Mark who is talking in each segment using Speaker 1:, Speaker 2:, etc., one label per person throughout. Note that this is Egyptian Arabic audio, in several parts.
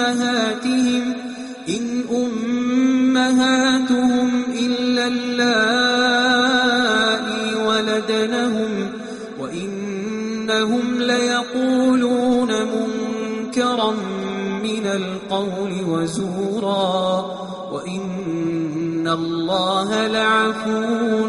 Speaker 1: أمهاتهم إن أمهاتهم إلا اللائي ولدنهم وإنهم ليقولون منكرا من القول وزورا وإن الله لعفو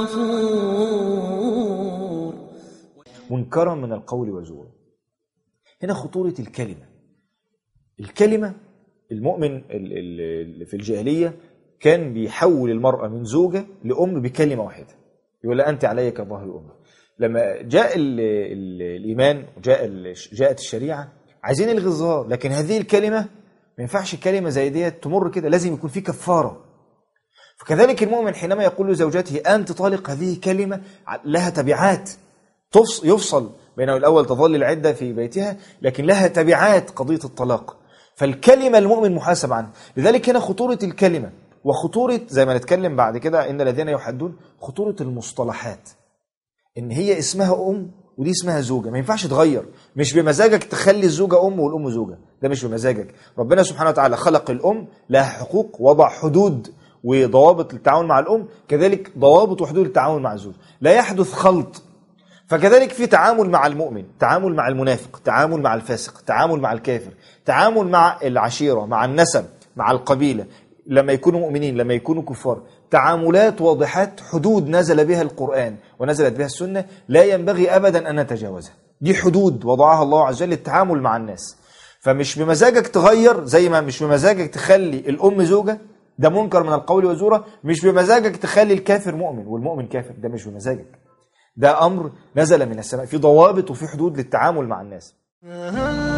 Speaker 1: غفور
Speaker 2: منكرا من القول وزورا هنا خطورة الكلمة الكلمة المؤمن ال- ال- ال- في الجاهلية كان بيحول المرأة من زوجة لأم بكلمة واحدة يقول لها أنت علي كظهر الأم لما جاء ال ال الإيمان وجاء ال- جاءت الشريعة عايزين نلغي الظهار لكن هذه الكلمة ما ينفعش كلمة زي ديت تمر كده لازم يكون في كفارة فكذلك المؤمن حينما يقول لزوجته أنت طالق هذه كلمة لها تبعات تفص- يفصل بينه الأول تظل العدة في بيتها لكن لها تبعات قضية الطلاق فالكلمة المؤمن محاسب عنها لذلك هنا خطورة الكلمة وخطورة زي ما نتكلم بعد كده إن الذين يحدون خطورة المصطلحات إن هي اسمها أم ودي اسمها زوجة ما ينفعش تغير مش بمزاجك تخلي الزوجة أم والأم زوجة ده مش بمزاجك ربنا سبحانه وتعالى خلق الأم لها حقوق وضع حدود وضوابط للتعامل مع الأم كذلك ضوابط وحدود للتعامل مع الزوج لا يحدث خلط فكذلك في تعامل مع المؤمن تعامل مع المنافق تعامل مع الفاسق تعامل مع الكافر تعامل مع العشيرة مع النسب مع القبيلة لما يكونوا مؤمنين لما يكونوا كفار تعاملات واضحات حدود نزل بها القرآن ونزلت بها السنة لا ينبغي أبدا أن نتجاوزها دي حدود وضعها الله عز وجل للتعامل مع الناس فمش بمزاجك تغير زي ما مش بمزاجك تخلي الأم زوجة ده منكر من القول وزورة مش بمزاجك تخلي الكافر مؤمن والمؤمن كافر ده مش بمزاجك ده أمر نزل من السماء في ضوابط وفي حدود للتعامل مع الناس